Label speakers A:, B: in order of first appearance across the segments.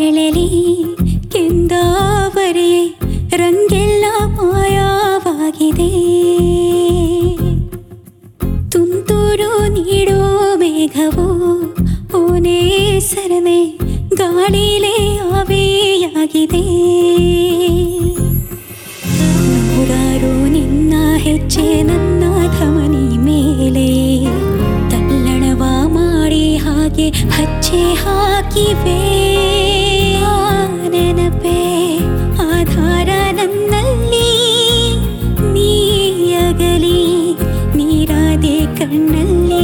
A: ವೇಳೆಲಿ ಕೆಂದಾವರೆ ರಂಗೆಲ್ಲ ಮಾಯವಾಗಿದೆ ತುಂತುರು ನೀಡೋ ಮೇಘವು ಓನೇ ಸರವೆ ಗಾಳಿಲೇ ಆವೆಯಾಗಿದೆ ನೂರಾರು ನಿನ್ನ ಹೆಜ್ಜೆ ನನ್ನ ಧಮನಿ ಮೇಲೆ ತಲ್ಲಣವ ಮಾಡಿ ಹಾಗೆ ಹಚ್ಚೆ ಹಾಕಿವೆ ಆ ನೆನಪೇ ಆಧಾರ ನನ್ನಲ್ಲಿ ನೀಯಗಲಿ ನೀರಾದೆ ಕಣ್ಣಲ್ಲಿ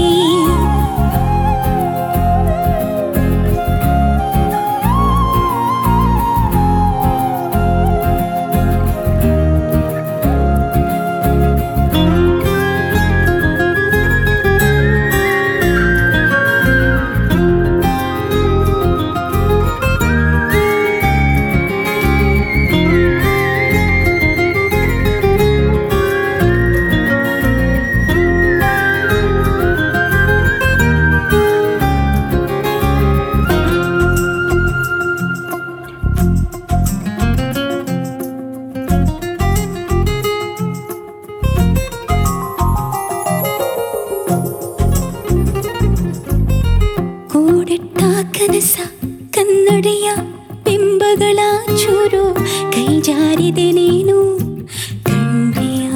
A: ಕೂಡಿಟ್ಟ ಕನಸ ಕನ್ನಡಿಯ ಬಿಂಬಗಳ ಚೂರು ಕೈ ಜಾರಿದೆ ನೀನು ಕಂಡೆಯ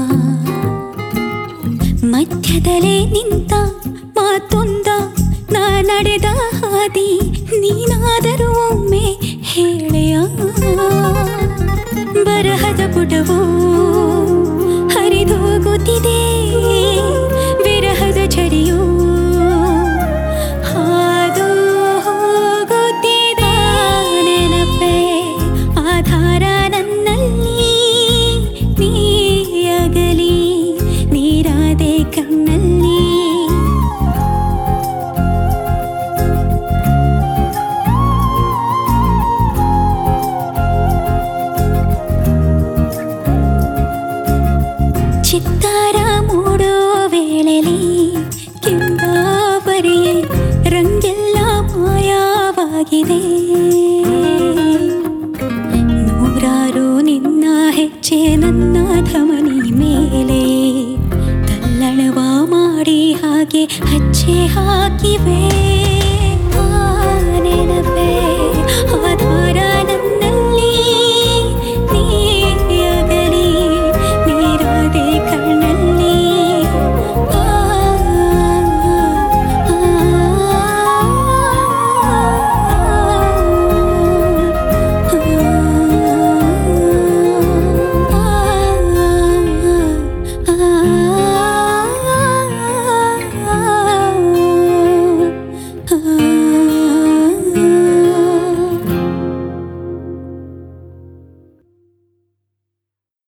A: ಮಧ್ಯದಲ್ಲೇ ನಿಂತ ಮಾತೊಂದ ನಾ ನಡೆದ ಹಾದಿ ನೀನಾದರೂ ಒಮ್ಮೆ ಹೇಳೆಯ ಬರಹದ ಪುಟವು ಹರಿದೋಗುತ್ತಿದೆ ವಿರಹದ ಝರಿಯು ಹಾದು ಹೋಗುತ್ತಿದೆ ನೆನಪೇ ಆಧಾರ ನನ್ನಲ್ಲಿ ನೀಯಗಲಿ ನೀರಾದೆ ಕಣ್ಣಲ್ಲಿ ಚಿತ್ತಾರ ಮೂಡೋ ವೇಳೆಲಿ ಕೆಂದಾವರೆಯೇ ರಂಗೆಲ್ಲ ಮಾಯವಾಗಿದೆ ನೂರಾರು ನಿನ್ನ ಹೆಜ್ಜೆ ನನ್ನ ಧಮನಿ ಮೇಲೆ ತಲ್ಲಣವ ಮಾಡಿ ಹಾಗೆ ಹಚ್ಚೆ ಹಾಕಿವೆ